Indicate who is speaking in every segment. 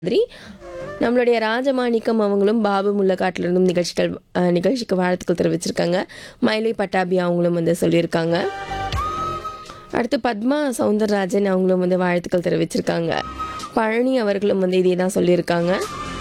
Speaker 1: மாதிரி நம்மளுடைய ராஜமாணிக்கம் அவங்களும் பாபு முல்லக்காட்டிலிருந்தும் நிகழ்ச்சிகள் அஹ், நிகழ்ச்சிக்கு வாழ்த்துக்கள் தெரிவிச்சிருக்காங்க மயிலை பட்டாபி அவங்களும் வந்து சொல்லியிருக்காங்க அடுத்து பத்மா சவுந்தரராஜன் அவங்களும் வந்து வாழ்த்துக்கள் தெரிவிச்சிருக்காங்க பழனி அவர்களும் வந்து இதே தான் சொல்லியிருக்காங்க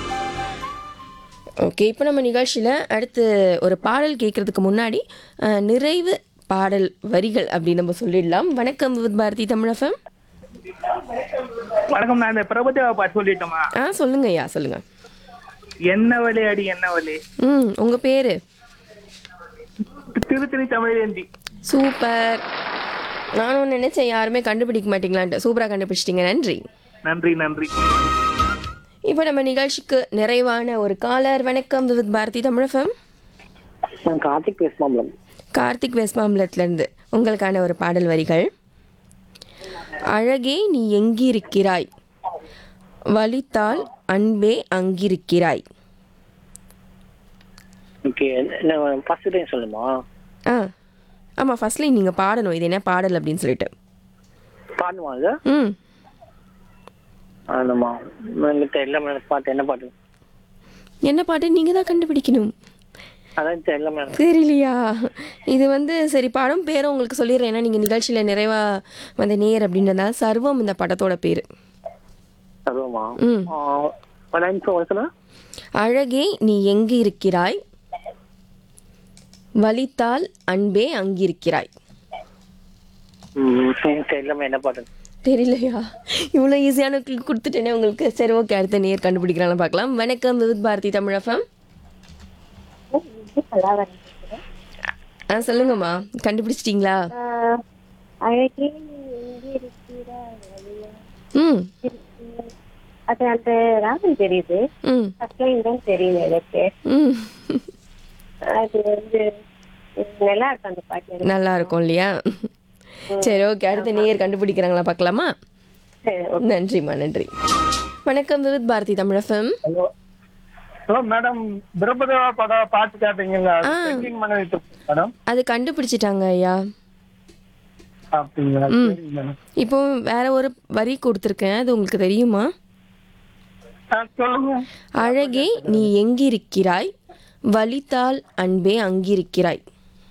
Speaker 1: ஓகே இப்போ நம்ம நிகழ்ச்சியில் அடுத்து ஒரு பாடல் கேட்குறதுக்கு முன்னாடி அஹ், நிறைவு பாடல் வரிகள் அப்படின்னு நம்ம சொல்லிடலாம் வணக்கம் வித் பாரதி தமிழகம்
Speaker 2: வணக்கம் நான் இந்த பிரபுதேவா பாட்டு சொல்லிட்டோமா
Speaker 1: ஆ சொல்லுங்க ஐயா சொல்லுங்க
Speaker 2: என்ன வழி அடி என்ன வழி
Speaker 1: ம் உங்கள் பேர்
Speaker 2: திருத்தணி தமிழேந்தி
Speaker 1: சூப்பர் நானும் நினைச்சேன் யாருமே கண்டுபிடிக்க மாட்டீங்களான்ட்டு சூப்பராக கண்டுபிடிச்சிட்டீங்க நன்றி
Speaker 2: நன்றி நன்றி
Speaker 1: இப்போ நம்ம நிகழ்ச்சிக்கு நிறைவான ஒரு காலர் வணக்கம் வித் பாரதி தமிழகம்
Speaker 3: நான் கார்த்திக் பேசுமாம்லம்
Speaker 1: கார்த்திக் வெஸ்மாம்பலத்திலேருந்து உங்களுக்கான ஒரு பாடல் வரிகள் அழகே நீ எங்கிருக்கிறாய் வலித்தால் அன்பே அங்கிருக்கிறாய்
Speaker 3: ஓகே என்ன ஃபர்ஸ்ட் டைம் சொல்லுமா
Speaker 1: ஆ ஆமாம் ஃபர்ஸ்ட்லேயும் நீங்கள் பாடணும் இது என்ன பாடல் அப்படின்னு சொல்லிட்டு
Speaker 3: பாடுமா அது
Speaker 1: ம்
Speaker 3: ஆமாம்மா எனக்கு தெரியல பாட்டு என்ன பாட்டு
Speaker 1: என்ன பாட்டு நீங்கள் தான் கண்டுபிடிக்கணும்
Speaker 3: அதான் தெரியல மேடம்
Speaker 1: தெரியலையா இது வந்து சரி படம் பேரும் உங்களுக்கு சொல்லிடுறேன் ஏன்னா நீங்கள் நிகழ்ச்சியில் நிறைவா வந்த நேர் அப்படின்றதால சர்வம் இந்த படத்தோட பேர்
Speaker 3: அதுவுமா
Speaker 1: ம்.
Speaker 3: ஒரு நிமிஷம் ஒரு சொல்லுங்க
Speaker 1: அழகே நீ எங்கு இருக்கிறாய் வலித்தால் அன்பே அங்கிருக்கிறாய்
Speaker 3: ம், தெரியலம்மா என்ன பாட்டு
Speaker 1: தெரியலையா இவ்வளோ ஈஸியான கிளிக் கொடுத்துட்டேனே உங்களுக்கு சரி ஓகே அடுத்த நேர் கண்டுபிடிக்கிறான்னு பார்க்கலாம் வணக்கம் விவித் பாரதி தமிழகம் ஆ சொல்லுங்கம்மா கண்டுபிடிச்சிட்டிங்களா
Speaker 4: அழகே நீ எங்கே இருக்கிறாய் வழியா
Speaker 1: ம்
Speaker 4: இருக்கிறாய். அது அந்த ராகம் தெரியுது
Speaker 1: ம்
Speaker 4: ஃபர்ஸ்ட் லைன் தான் தெரியும் எனக்கு
Speaker 1: ம்
Speaker 4: அது வந்து நல்லா இருக்கும் அந்த பாட்டு எனக்கு.
Speaker 1: நல்லா இருக்கும் இல்லையா சரி ஓகே அடுத்த நேர் கண்டுபிடிக்கிறாங்களா பார்க்கலாமா
Speaker 4: சரி,
Speaker 1: நன்றிம்மா நன்றி வணக்கம் விவித் பாரதி தமிழகம்
Speaker 2: ஹலோ ஹலோ மேடம் பிரபுதேவா பட பாட்டு கேட்டீங்கல்ல
Speaker 1: ஆ.
Speaker 2: செக்கிங் பண்ண வைத்து மேடம்
Speaker 1: அது கண்டுபிடிச்சிட்டாங்க ஐயா
Speaker 2: அப்படிங்களா
Speaker 1: ம்.
Speaker 2: சரிங்க மேடம்
Speaker 1: இப்போ வேற ஒரு வரி கொடுத்துருக்கேன் அது உங்களுக்கு தெரியுமா
Speaker 2: ஆ, சொல்லுங்க
Speaker 1: அழகே நீ எங்கிருக்கிறாய் வலித்தால் அன்பே அங்கிருக்கிறாய்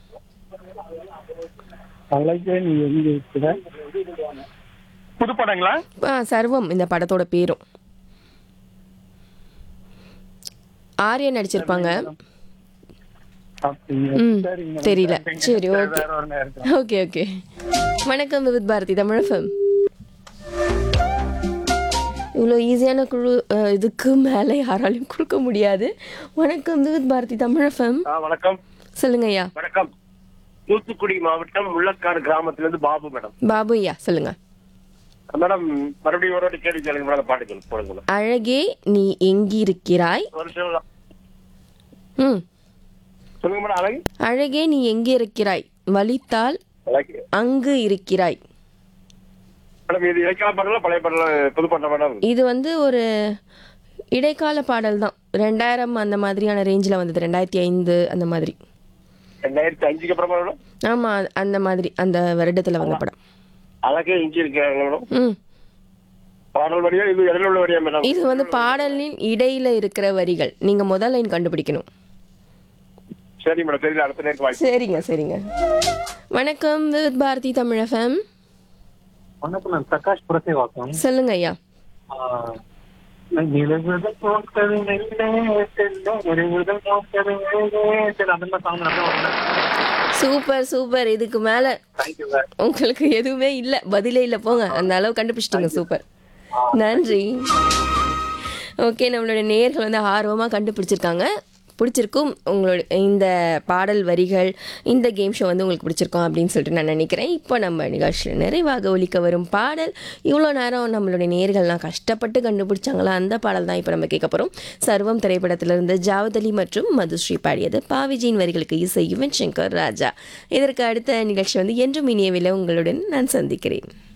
Speaker 2: அழகே நீ எங்க இருக்கிற புது படங்களா
Speaker 1: ஆ சர்வம் இந்த படத்தோட பேரும் ஆர்யா நடிச்சிருப்பாங்க
Speaker 2: அப்படிங்களா
Speaker 1: ம்
Speaker 2: சரிங்க மேடம்.
Speaker 1: தெரியல
Speaker 2: சரிங்க.
Speaker 1: சரி
Speaker 2: வேற
Speaker 1: ஓகே
Speaker 2: ஒரு நேரம் இருக்கு.
Speaker 1: ஓகே ஓகே வணக்கம் விவித் பாரதி தமிழகம் இவ்வளோ ஈஸியான குழு அஹ், இதுக்கு மேலே யாராலையும் கொடுக்க முடியாது வணக்கம் விவித் பாரதி தமிழகம்
Speaker 5: ஆ, வணக்கம்
Speaker 1: சொல்லுங்க ஐயா
Speaker 5: வணக்கம் தூத்துக்குடி மாவட்டம் முள்ளக்காடு கிராமத்திலிருந்து பாபு மேடம்
Speaker 1: பாபு ஐயா சொல்லுங்க
Speaker 5: மேடம் மறுபடியும் ஒரு வாட்டி கேள்வி கேளுங்க மேடம் பாட்டு கேளு போடுங்க மேடம்
Speaker 1: அழகே நீ எங்கிருக்கிறாய்
Speaker 5: ஒரு நிமிஷம்
Speaker 1: ம்
Speaker 5: சொல்லுங்க மேடம் அழகு
Speaker 1: அழகே நீ எங்கே இருக்கிறாய் வலித்தால்
Speaker 5: அழகு
Speaker 1: அங்கு இருக்கிறாய்
Speaker 5: மேடம் இது இலக்கிய பாடல பழைய பாடல புது பாட்டா மேடம்
Speaker 1: இது வந்து ஒரு இடைக்கால பாடல் தான் ரெண்டாயிரம் அந்த மாதிரியான ரேஞ்சில் வந்தது ரெண்டாயிரத்தி ஐந்து அந்த மாதிரி
Speaker 5: ரெண்டாயிரத்தி அஞ்சுக்கு அப்புறமா மேடம்
Speaker 1: ஆமாம் அந்த மாதிரி அந்த வருடத்தில் வந்த படம்
Speaker 5: அழகே இஞ்சி இருக்காங்க மேடம்
Speaker 1: ம்
Speaker 5: பாடல் வரியா இது இடையில உள்ள வரியா மேடம்
Speaker 1: இது வந்து பாடலின் இடையில இருக்கிற வரிகள் நீங்க முதல் லைன் கண்டுபிடிக்கணும்
Speaker 5: சரி மேடம் தெரியல அடுத்த நேரத்துக்கு வாய்ப்பு
Speaker 1: சரிங்க சரிங்க வணக்கம் வித் பாரதி தமிழகம்
Speaker 2: வணக்கம் நான் பிரகாஷ் புரத்தை வாக்கம்
Speaker 1: சொல்லுங்க ஐயா
Speaker 2: நிலவுதல் போக்கது நெல்லே செல்ல நிலவுதல் போக்கது நெல்லே செல்ல அந்த மாதிரி சாங் நல்லா
Speaker 1: சூப்பர் சூப்பர் இதுக்கு மேல
Speaker 2: தேங்க்யூ சார்
Speaker 1: உங்களுக்கு எதுவுமே இல்ல பதிலே இல்ல போங்க அந்த அளவு கண்டுபிடிச்சிட்டீங்க சூப்பர் நன்றி ஓகே நம்மளோட நேயர்கள் வந்து ஆர்வமா கண்டுபிடிச்சிருக்காங்க பிடிச்சிருக்கும் உங்களோட இந்த பாடல் வரிகள் இந்த கேம் ஷோ வந்து உங்களுக்கு பிடிச்சிருக்கும் அப்படின்னு சொல்லிட்டு நான் நினைக்கிறேன் இப்போ நம்ம நிகழ்ச்சியில் நிறைவாக ஒலிக்க வரும் பாடல் இவ்வளோ நேரம் நம்மளுடைய நேர்கள்லாம் கஷ்டப்பட்டு கண்டுபிடிச்சாங்களா அந்த பாடல் தான் இப்போ நம்ம கேட்க போகிறோம் சர்வம் திரைப்படத்திலிருந்து ஜாவதலி மற்றும் மதுஸ்ரீ பாடியது பாவிஜியின் வரிகளுக்கு இசை யுவன் சங்கர் ராஜா இதற்கு அடுத்த நிகழ்ச்சி வந்து என்றும் இனியவில்லை உங்களுடன் நான் சந்திக்கிறேன்